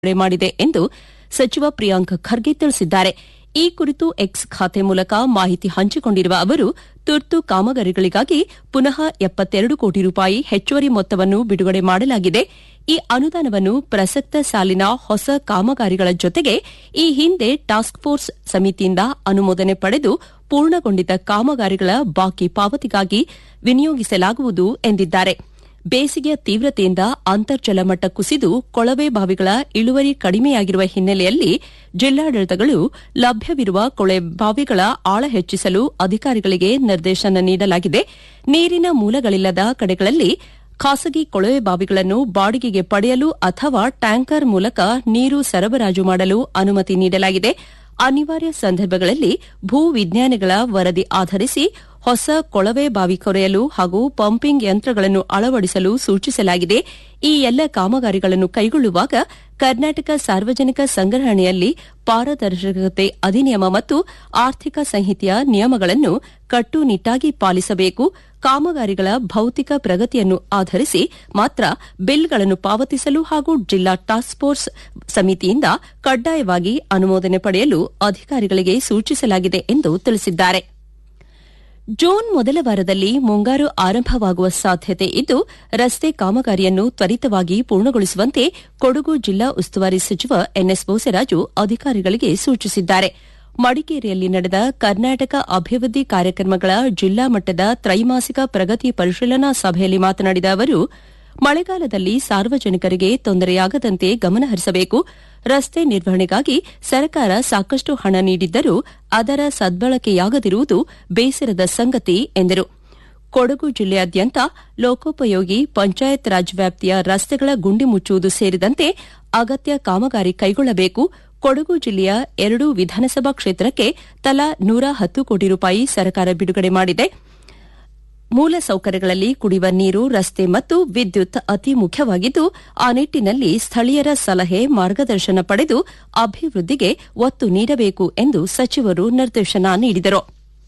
ಬಿಡುಗಡೆ ಮಾಡಿದೆ ಎಂದು ಸಚಿವ ಪ್ರಿಯಾಂಕ್ ಖರ್ಗೆ ತಿಳಿಸಿದ್ದಾರೆ ಈ ಕುರಿತು ಎಕ್ಸ್ ಖಾತೆ ಮೂಲಕ ಮಾಹಿತಿ ಹಂಚಿಕೊಂಡಿರುವ ಅವರು ತುರ್ತು ಕಾಮಗಾರಿಗಳಿಗಾಗಿ ಪುನಃ ಎಪ್ಪತ್ತೆರಡು ಕೋಟಿ ರೂಪಾಯಿ ಹೆಚ್ಚುವರಿ ಮೊತ್ತವನ್ನು ಬಿಡುಗಡೆ ಮಾಡಲಾಗಿದೆ ಈ ಅನುದಾನವನ್ನು ಪ್ರಸಕ್ತ ಸಾಲಿನ ಹೊಸ ಕಾಮಗಾರಿಗಳ ಜೊತೆಗೆ ಈ ಹಿಂದೆ ಟಾಸ್ಕ್ ಫೋರ್ಸ್ ಸಮಿತಿಯಿಂದ ಅನುಮೋದನೆ ಪಡೆದು ಪೂರ್ಣಗೊಂಡಿದ್ದ ಕಾಮಗಾರಿಗಳ ಬಾಕಿ ಪಾವತಿಗಾಗಿ ವಿನಿಯೋಗಿಸಲಾಗುವುದು ಎಂದಿದ್ದಾರೆ ಬೇಸಿಗೆಯ ತೀವ್ರತೆಯಿಂದ ಅಂತರ್ಜಲ ಮಟ್ಟ ಕುಸಿದು ಕೊಳವೆ ಬಾವಿಗಳ ಇಳುವರಿ ಕಡಿಮೆಯಾಗಿರುವ ಹಿನ್ನೆಲೆಯಲ್ಲಿ ಜಿಲ್ಲಾಡಳಿತಗಳು ಲಭ್ಯವಿರುವ ಕೊಳೆ ಬಾವಿಗಳ ಆಳ ಹೆಚ್ಚಿಸಲು ಅಧಿಕಾರಿಗಳಿಗೆ ನಿರ್ದೇಶನ ನೀಡಲಾಗಿದೆ ನೀರಿನ ಮೂಲಗಳಿಲ್ಲದ ಕಡೆಗಳಲ್ಲಿ ಖಾಸಗಿ ಕೊಳವೆ ಬಾವಿಗಳನ್ನು ಬಾಡಿಗೆಗೆ ಪಡೆಯಲು ಅಥವಾ ಟ್ಯಾಂಕರ್ ಮೂಲಕ ನೀರು ಸರಬರಾಜು ಮಾಡಲು ಅನುಮತಿ ನೀಡಲಾಗಿದೆ ಅನಿವಾರ್ಯ ಸಂದರ್ಭಗಳಲ್ಲಿ ಭೂ ವಿಜ್ಞಾನಿಗಳ ವರದಿ ಆಧರಿಸಿ ಹೊಸ ಕೊಳವೆ ಬಾವಿ ಕೊರೆಯಲು ಹಾಗೂ ಪಂಪಿಂಗ್ ಯಂತ್ರಗಳನ್ನು ಅಳವಡಿಸಲು ಸೂಚಿಸಲಾಗಿದೆ ಈ ಎಲ್ಲ ಕಾಮಗಾರಿಗಳನ್ನು ಕೈಗೊಳ್ಳುವಾಗ ಕರ್ನಾಟಕ ಸಾರ್ವಜನಿಕ ಸಂಗ್ರಹಣೆಯಲ್ಲಿ ಪಾರದರ್ಶಕತೆ ಅಧಿನಿಯಮ ಮತ್ತು ಆರ್ಥಿಕ ಸಂಹಿತೆಯ ನಿಯಮಗಳನ್ನು ಕಟ್ಟುನಿಟ್ಟಾಗಿ ಪಾಲಿಸಬೇಕು ಕಾಮಗಾರಿಗಳ ಭೌತಿಕ ಪ್ರಗತಿಯನ್ನು ಆಧರಿಸಿ ಮಾತ್ರ ಬಿಲ್ಗಳನ್ನು ಪಾವತಿಸಲು ಹಾಗೂ ಜಿಲ್ಲಾ ಟಾಸ್ಕ್ ಫೋರ್ಸ್ ಸಮಿತಿಯಿಂದ ಕಡ್ಡಾಯವಾಗಿ ಅನುಮೋದನೆ ಪಡೆಯಲು ಅಧಿಕಾರಿಗಳಿಗೆ ಸೂಚಿಸಲಾಗಿದೆ ಎಂದು ತಿಳಿಸಿದ್ದಾರೆ ಜೂನ್ ಮೊದಲ ವಾರದಲ್ಲಿ ಮುಂಗಾರು ಆರಂಭವಾಗುವ ಸಾಧ್ಯತೆ ಇದ್ದು ರಸ್ತೆ ಕಾಮಗಾರಿಯನ್ನು ತ್ವರಿತವಾಗಿ ಪೂರ್ಣಗೊಳಿಸುವಂತೆ ಕೊಡಗು ಜಿಲ್ಲಾ ಉಸ್ತುವಾರಿ ಸಚಿವ ಎನ್ಎಸ್ ಬೋಸರಾಜು ಅಧಿಕಾರಿಗಳಿಗೆ ಸೂಚಿಸಿದ್ದಾರೆ ಮಡಿಕೇರಿಯಲ್ಲಿ ನಡೆದ ಕರ್ನಾಟಕ ಅಭಿವೃದ್ಧಿ ಕಾರ್ಯಕ್ರಮಗಳ ಜಿಲ್ಲಾ ಮಟ್ಟದ ತ್ರೈಮಾಸಿಕ ಪ್ರಗತಿ ಪರಿಶೀಲನಾ ಸಭೆಯಲ್ಲಿ ಮಾತನಾಡಿದ ಅವರು ಮಳೆಗಾಲದಲ್ಲಿ ಸಾರ್ವಜನಿಕರಿಗೆ ತೊಂದರೆಯಾಗದಂತೆ ಗಮನಹರಿಸಬೇಕು ರಸ್ತೆ ನಿರ್ವಹಣೆಗಾಗಿ ಸರ್ಕಾರ ಸಾಕಷ್ಟು ಹಣ ನೀಡಿದ್ದರೂ ಅದರ ಸದ್ಬಳಕೆಯಾಗದಿರುವುದು ಬೇಸರದ ಸಂಗತಿ ಎಂದರು ಕೊಡಗು ಜಿಲ್ಲೆಯಾದ್ಯಂತ ಲೋಕೋಪಯೋಗಿ ಪಂಚಾಯತ್ ರಾಜ್ ವ್ಯಾಪ್ತಿಯ ರಸ್ತೆಗಳ ಗುಂಡಿ ಮುಚ್ಚುವುದು ಸೇರಿದಂತೆ ಅಗತ್ಯ ಕಾಮಗಾರಿ ಕೈಗೊಳ್ಳಬೇಕು ಕೊಡಗು ಜಿಲ್ಲೆಯ ಎರಡೂ ವಿಧಾನಸಭಾ ಕ್ಷೇತ್ರಕ್ಕೆ ತಲಾ ನೂರ ಹತ್ತು ಕೋಟಿ ರೂಪಾಯಿ ಸರ್ಕಾರ ಬಿಡುಗಡೆ ಮಾಡಿದೆ ಮೂಲಸೌಕರ್ಯಗಳಲ್ಲಿ ಕುಡಿಯುವ ನೀರು ರಸ್ತೆ ಮತ್ತು ವಿದ್ಯುತ್ ಅತಿ ಮುಖ್ಯವಾಗಿದ್ದು ಆ ನಿಟ್ಟಿನಲ್ಲಿ ಸ್ಥಳೀಯರ ಸಲಹೆ ಮಾರ್ಗದರ್ಶನ ಪಡೆದು ಅಭಿವೃದ್ಧಿಗೆ ಒತ್ತು ನೀಡಬೇಕು ಎಂದು ಸಚಿವರು ನಿರ್ದೇಶನ ನೀಡಿದರು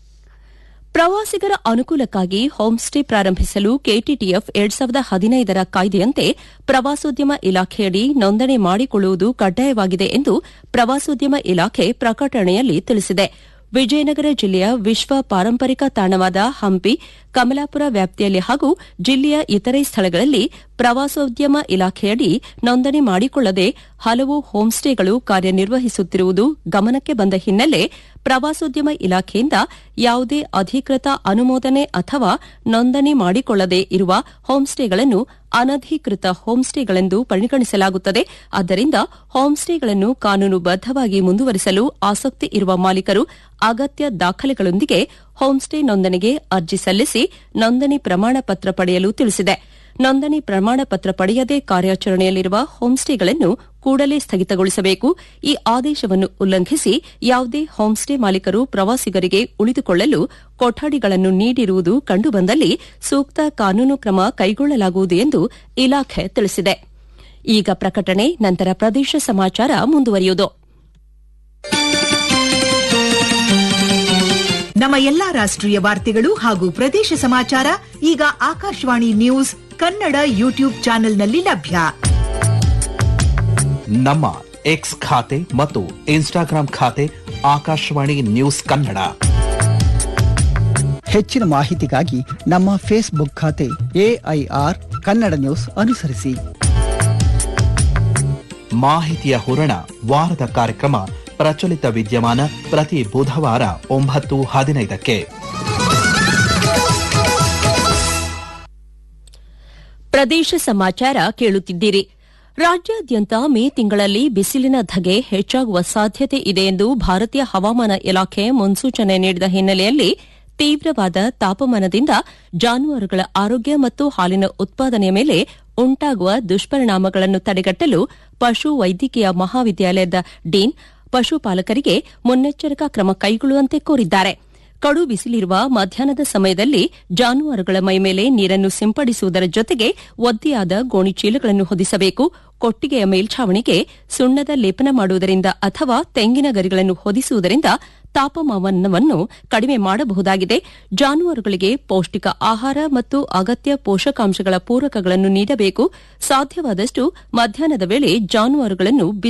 ಪ್ರವಾಸಿಗರ ಅನುಕೂಲಕ್ಕಾಗಿ ಹೋಂಸ್ಟೇ ಪ್ರಾರಂಭಿಸಲು ಕೆಟಿಟಿಎಫ್ ಎರಡ್ ಸಾವಿರದ ಹದಿನೈದರ ಕಾಯ್ದೆಯಂತೆ ಪ್ರವಾಸೋದ್ಯಮ ಇಲಾಖೆಯಡಿ ನೋಂದಣಿ ಮಾಡಿಕೊಳ್ಳುವುದು ಕಡ್ಡಾಯವಾಗಿದೆ ಎಂದು ಪ್ರವಾಸೋದ್ಯಮ ಇಲಾಖೆ ಪ್ರಕಟಣೆಯಲ್ಲಿ ತಿಳಿಸಿದೆ ವಿಜಯನಗರ ಜಿಲ್ಲೆಯ ವಿಶ್ವ ಪಾರಂಪರಿಕ ತಾಣವಾದ ಹಂಪಿ ಕಮಲಾಪುರ ವ್ಯಾಪ್ತಿಯಲ್ಲಿ ಹಾಗೂ ಜಿಲ್ಲೆಯ ಇತರೆ ಸ್ಥಳಗಳಲ್ಲಿ ಪ್ರವಾಸೋದ್ಯಮ ಇಲಾಖೆಯಡಿ ನೋಂದಣಿ ಮಾಡಿಕೊಳ್ಳದೆ ಹಲವು ಹೋಂಸ್ಟೇಗಳು ಕಾರ್ಯನಿರ್ವಹಿಸುತ್ತಿರುವುದು ಗಮನಕ್ಕೆ ಬಂದ ಹಿನ್ನೆಲೆ ಪ್ರವಾಸೋದ್ಯಮ ಇಲಾಖೆಯಿಂದ ಯಾವುದೇ ಅಧಿಕೃತ ಅನುಮೋದನೆ ಅಥವಾ ನೋಂದಣಿ ಮಾಡಿಕೊಳ್ಳದೆ ಇರುವ ಹೋಂಸ್ಟೇಗಳನ್ನು ಅನಧಿಕೃತ ಹೋಂಸ್ಟೇಗಳೆಂದು ಪರಿಗಣಿಸಲಾಗುತ್ತದೆ ಆದ್ದರಿಂದ ಹೋಂಸ್ಟೇಗಳನ್ನು ಕಾನೂನುಬದ್ದವಾಗಿ ಮುಂದುವರಿಸಲು ಆಸಕ್ತಿ ಇರುವ ಮಾಲೀಕರು ಅಗತ್ಯ ದಾಖಲೆಗಳೊಂದಿಗೆ ಹೋಂಸ್ಟೇ ನೋಂದಣಿಗೆ ಅರ್ಜಿ ಸಲ್ಲಿಸಿ ನೋಂದಣಿ ಪ್ರಮಾಣ ಪತ್ರ ಪಡೆಯಲು ತಿಳಿಸಿದೆ ನೋಂದಣಿ ಪ್ರಮಾಣ ಪತ್ರ ಪಡೆಯದೆ ಕಾರ್ಯಾಚರಣೆಯಲ್ಲಿರುವ ಹೋಂಸ್ಟೇಗಳನ್ನು ಕೂಡಲೇ ಸ್ಥಗಿತಗೊಳಿಸಬೇಕು ಈ ಆದೇಶವನ್ನು ಉಲ್ಲಂಘಿಸಿ ಯಾವುದೇ ಹೋಂಸ್ಟೇ ಮಾಲೀಕರು ಪ್ರವಾಸಿಗರಿಗೆ ಉಳಿದುಕೊಳ್ಳಲು ಕೊಠಡಿಗಳನ್ನು ನೀಡಿರುವುದು ಕಂಡುಬಂದಲ್ಲಿ ಸೂಕ್ತ ಕಾನೂನು ಕ್ರಮ ಕೈಗೊಳ್ಳಲಾಗುವುದು ಎಂದು ಇಲಾಖೆ ತಿಳಿಸಿದೆ ಈಗ ಪ್ರಕಟಣೆ ನಂತರ ಪ್ರದೇಶ ಸಮಾಚಾರ ಮುಂದುವರಿಯುವುದು ನಮ್ಮ ಎಲ್ಲಾ ರಾಷ್ಟ್ರೀಯ ವಾರ್ತೆಗಳು ಹಾಗೂ ಪ್ರದೇಶ ಸಮಾಚಾರ ಈಗ ಆಕಾಶವಾಣಿ ನ್ಯೂಸ್ ಕನ್ನಡ ಯೂಟ್ಯೂಬ್ ಚಾನೆಲ್ನಲ್ಲಿ ಲಭ್ಯ ನಮ್ಮ ಎಕ್ಸ್ ಖಾತೆ ಮತ್ತು ಇನ್ಸ್ಟಾಗ್ರಾಂ ಖಾತೆ ಆಕಾಶವಾಣಿ ನ್ಯೂಸ್ ಕನ್ನಡ ಹೆಚ್ಚಿನ ಮಾಹಿತಿಗಾಗಿ ನಮ್ಮ ಫೇಸ್ಬುಕ್ ಖಾತೆ ಎಐಆರ್ ಕನ್ನಡ ನ್ಯೂಸ್ ಅನುಸರಿಸಿ ಮಾಹಿತಿಯ ಹೂರಣ ವಾರದ ಕಾರ್ಯಕ್ರಮ ಪ್ರಚಲಿತ ವಿದ್ಯಮಾನ ಪ್ರತಿ ಬುಧವಾರ ಒಂಬತ್ತು ಹದಿನೈದಕ್ಕೆ ಪ್ರದೇಶ ಸಮಾಚಾರ ಕೇಳುತ್ತಿದ್ದೀರಿ ರಾಜ್ಯಾದ್ಯಂತ ಮೇ ತಿಂಗಳಲ್ಲಿ ಬಿಸಿಲಿನ ಧಗೆ ಹೆಚ್ಚಾಗುವ ಸಾಧ್ಯತೆ ಇದೆ ಎಂದು ಭಾರತೀಯ ಹವಾಮಾನ ಇಲಾಖೆ ಮುನ್ಸೂಚನೆ ನೀಡಿದ ಹಿನ್ನೆಲೆಯಲ್ಲಿ ತೀವ್ರವಾದ ತಾಪಮಾನದಿಂದ ಜಾನುವಾರುಗಳ ಆರೋಗ್ಯ ಮತ್ತು ಹಾಲಿನ ಉತ್ಪಾದನೆಯ ಮೇಲೆ ಉಂಟಾಗುವ ದುಷ್ಪರಿಣಾಮಗಳನ್ನು ತಡೆಗಟ್ಟಲು ಪಶು ವೈದ್ಯಕೀಯ ಮಹಾವಿದ್ಯಾಲಯದ ಡೀನ್ ಪಶುಪಾಲಕರಿಗೆ ಮುನ್ನೆಚ್ಚರಿಕಾ ಕ್ರಮ ಕೈಗೊಳ್ಳುವಂತೆ ಕೋರಿದ್ದಾರೆ ಕಡು ಬಿಸಿಲಿರುವ ಮಧ್ಯಾಹ್ನದ ಸಮಯದಲ್ಲಿ ಜಾನುವಾರುಗಳ ಮೈಮೇಲೆ ನೀರನ್ನು ಸಿಂಪಡಿಸುವುದರ ಜೊತೆಗೆ ಒದ್ದೆಯಾದ ಗೋಣಿಚೀಲಗಳನ್ನು ಹೊದಿಸಬೇಕು ಕೊಟ್ಟಿಗೆಯ ಮೇಲ್ಛಾವಣಿಗೆ ಸುಣ್ಣದ ಲೇಪನ ಮಾಡುವುದರಿಂದ ಅಥವಾ ತೆಂಗಿನ ಗರಿಗಳನ್ನು ಹೊದಿಸುವುದರಿಂದ ತಾಪಮಾನವನ್ನು ಕಡಿಮೆ ಮಾಡಬಹುದಾಗಿದೆ ಜಾನುವಾರುಗಳಿಗೆ ಪೌಷ್ಟಿಕ ಆಹಾರ ಮತ್ತು ಅಗತ್ಯ ಪೋಷಕಾಂಶಗಳ ಪೂರಕಗಳನ್ನು ನೀಡಬೇಕು ಸಾಧ್ಯವಾದಷ್ಟು ಮಧ್ಯಾಹ್ನದ ವೇಳೆ ಜಾನುವಾರುಗಳನ್ನು